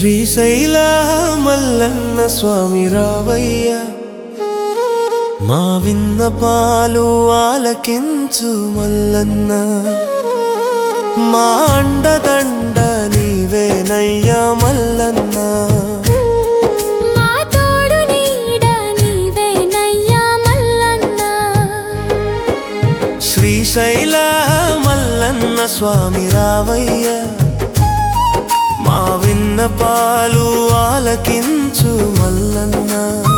శ్రీశైల మల్లన్న స్వామి రావయ్య మా విన్న పాలు ఆలకించు మల్లన్న మా అండదండ నీవేనయ్యా మల్లన్న మా తోడు నీడ నీవేనయ్యా మల్లన్న శ్రీశైల మల్లన్న స్వామి రావయ్య మా విన్న పాలు ఆలకించు మల్లన్న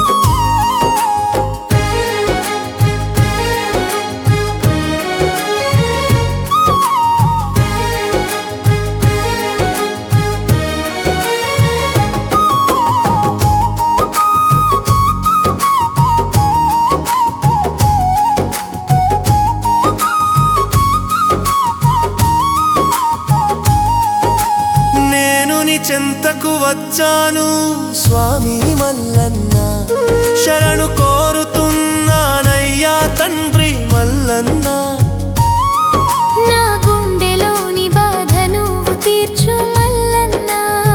నేను నీ చెంతకు వచ్చాను స్వామి మల్లన్న శరణు కోరుతున్నానయ్యా తండ్రి మల్లన్న నా గుండెలోని బాధ నువ్వు తీర్చు మల్లన్న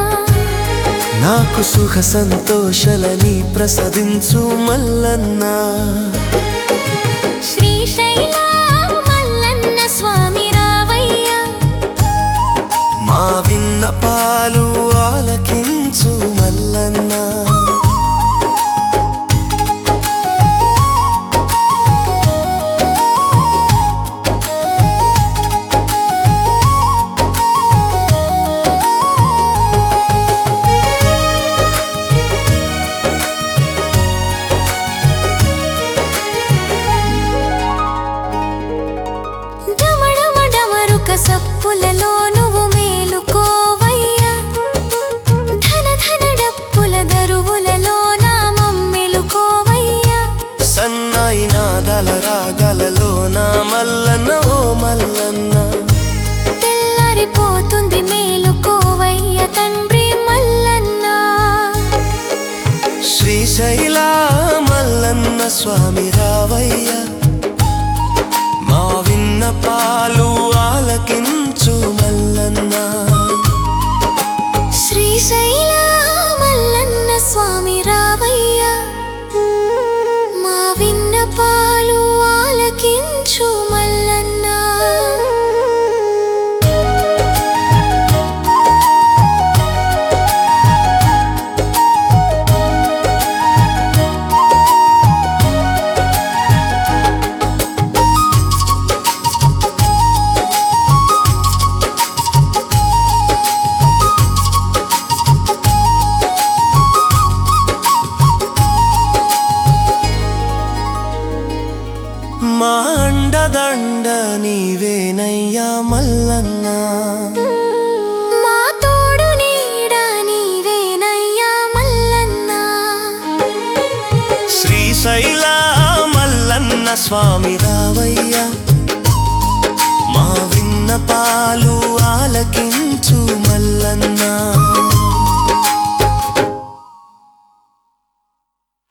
నాకు సుఖ సంతోషలని ప్రసదించు మల్లన్న శ్రీశైల మల్లన్న స్వామి రావయ్య మా విన్న పాలు ఆలకించు మల్లన్న డమడమ డమరుక సప్పులలో నువ్వు మేలుకోవయ్యా ధన ధన డప్పుల దరువులలో నా మమ్మెలుకోవయ్యా సన్నాయి నాదల రాగలలో నా మల్లన్న ఓ మల్లన్న తెల్లారిపోతుంది మేలుకోవయ్య తండ్రి మల్లన్న శ్రీశైల మల్లన్న స్వామి రావయ్య మా విన్న పాలు ఆలకించు మల్లన్న శ్రీశైల మల్లన్న స్వామి రావయ్య మా విన్న పాలు ఆలకించు మల్లన్న మా అండదండ నీవేనయ్యా మల్లన్న మా తోడు నీడ నీవేనయ్యా మల్లన్న శ్రీశైల మల్లన్న స్వామి రావయ్య మా విన్న పాలు ఆలకించు మల్లన్న